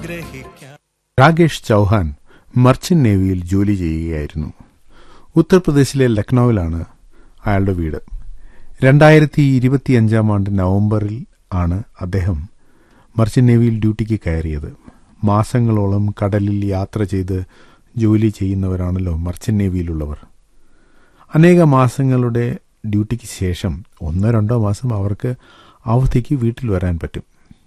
ഗ്രഹിക്കാം Rakesh Chauhan merchant നേവിയിൽ ജോലി ചെയ്യുകയായിരുന്നു ഉത്തർപ്രദേശിലെ ലക്നൌവിലാണ് അയാളുടെ വീട് രണ്ടായിരത്തി ഇരുപത്തിയഞ്ചാം ആണ്ട് നവംബറിൽ ആണ് അദ്ദേഹം മർച്ചന്റ് നേവിയിൽ ഡ്യൂട്ടിക്ക് കയറിയത് മാസങ്ങളോളം കടലിൽ യാത്ര ചെയ്ത് ജോലി ചെയ്യുന്നവരാണല്ലോ മർച്ചന്റ് നേവിയിലുള്ളവർ അനേക മാസങ്ങളുടെ ഡ്യൂട്ടിക്ക് ശേഷം ഒന്നോ രണ്ടോ മാസം അവർക്ക് അവധിക്ക് വീട്ടിൽ വരാൻ പറ്റും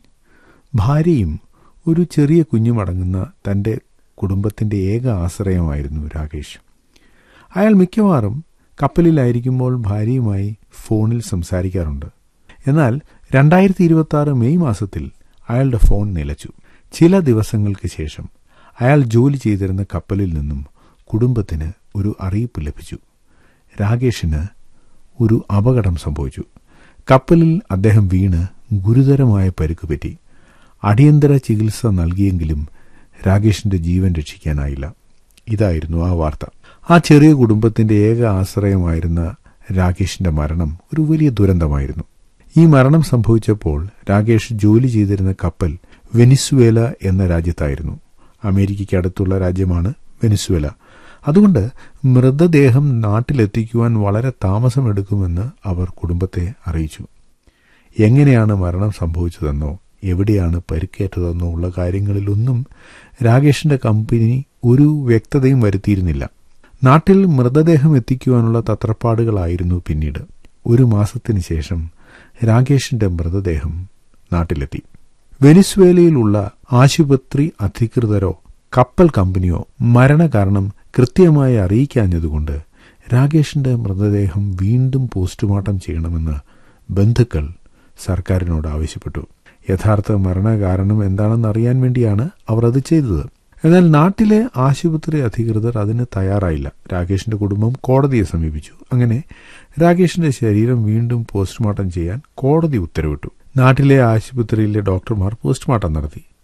ഭാര്യയും ഒരു ചെറിയ കുഞ്ഞുമടങ്ങുന്ന തന്റെ കുടുംബത്തിന്റെ ഏക ആശ്രയമായിരുന്നു രാകേഷ് അയാൾ മിക്കവാറും കപ്പലിലായിരിക്കുമ്പോൾ ഭാര്യയുമായി ഫോണിൽ സംസാരിക്കാറുണ്ട് എന്നാൽ രണ്ടായിരത്തി ഇരുപത്തി ആറ് മെയ് മാസത്തിൽ അയാളുടെ ഫോൺ നിലച്ചു ചില ദിവസങ്ങൾക്ക് ശേഷം അയാൾ ജോലി ചെയ്തിരുന്ന കപ്പലിൽ നിന്നും കുടുംബത്തിന് ഒരു അറിയിപ്പ് ലഭിച്ചു രാകേഷിന് ഒരു അപകടം സംഭവിച്ചു കപ്പലിൽ അദ്ദേഹം വീണ് ഗുരുതരമായ പരിക്കുപറ്റി അടിയന്തര ചികിത്സ നൽകിയെങ്കിലും രാകേഷിന്റെ ജീവൻ രക്ഷിക്കാനായില്ല ഇതായിരുന്നു ആ വാർത്ത ആ ചെറിയ കുടുംബത്തിന്റെ ഏക ആശ്രയമായിരുന്ന രാകേഷിന്റെ മരണം ഒരു വലിയ ദുരന്തമായിരുന്നു ഈ മരണം സംഭവിച്ചപ്പോൾ രാകേഷ് ജോലി ചെയ്തിരുന്ന കപ്പൽ വെനിസ്വേല എന്ന രാജ്യത്തായിരുന്നു അമേരിക്കയ്ക്ക് അടുത്തുള്ള രാജ്യമാണ് വെനിസ്വേല അതുകൊണ്ട് മൃതദേഹം നാട്ടിലെത്തിക്കുവാൻ വളരെ താമസമെടുക്കുമെന്ന് അവർ കുടുംബത്തെ അറിയിച്ചു എങ്ങനെയാണ് മരണം സംഭവിച്ചതെന്നോ എവിടെയാണ് പരിക്കേറ്റതെന്നോ ഉള്ള കാര്യങ്ങളിലൊന്നും രാകേഷിന്റെ കമ്പനി ഒരു വ്യക്തതയും വരുത്തിയിരുന്നില്ല നാട്ടിൽ മൃതദേഹം എത്തിക്കുവാനുള്ള തത്രപ്പാടുകളായിരുന്നു പിന്നീട് ഒരു മാസത്തിന് ശേഷം രാകേഷിന്റെ മൃതദേഹം നാട്ടിലെത്തി വെനിസ്വേലയിലുള്ള ആശുപത്രി അധികൃതരോ കപ്പൽ കമ്പനിയോ മരണകാരണം കൃത്യമായി അറിയിക്കാഞ്ഞതുകൊണ്ട് രാകേഷിന്റെ മൃതദേഹം വീണ്ടും പോസ്റ്റ്മോർട്ടം ചെയ്യണമെന്ന് ബന്ധുക്കൾ സർക്കാരിനോട് ആവശ്യപ്പെട്ടു യഥാർത്ഥ മരണകാരണം എന്താണെന്ന് അറിയാൻ വേണ്ടിയാണ് അവർ അത് ചെയ്തത് എന്നാൽ നാട്ടിലെ ആശുപത്രി അധികൃതർ അതിന് തയ്യാറായില്ല രാകേഷിന്റെ കുടുംബം കോടതിയെ സമീപിച്ചു അങ്ങനെ രാകേഷിന്റെ ശരീരം വീണ്ടും പോസ്റ്റ്മോർട്ടം ചെയ്യാൻ കോടതി ഉത്തരവിട്ടു നാട്ടിലെ ആശുപത്രിയിലെ ഡോക്ടർമാർ പോസ്റ്റ്മോർട്ടം നടത്തി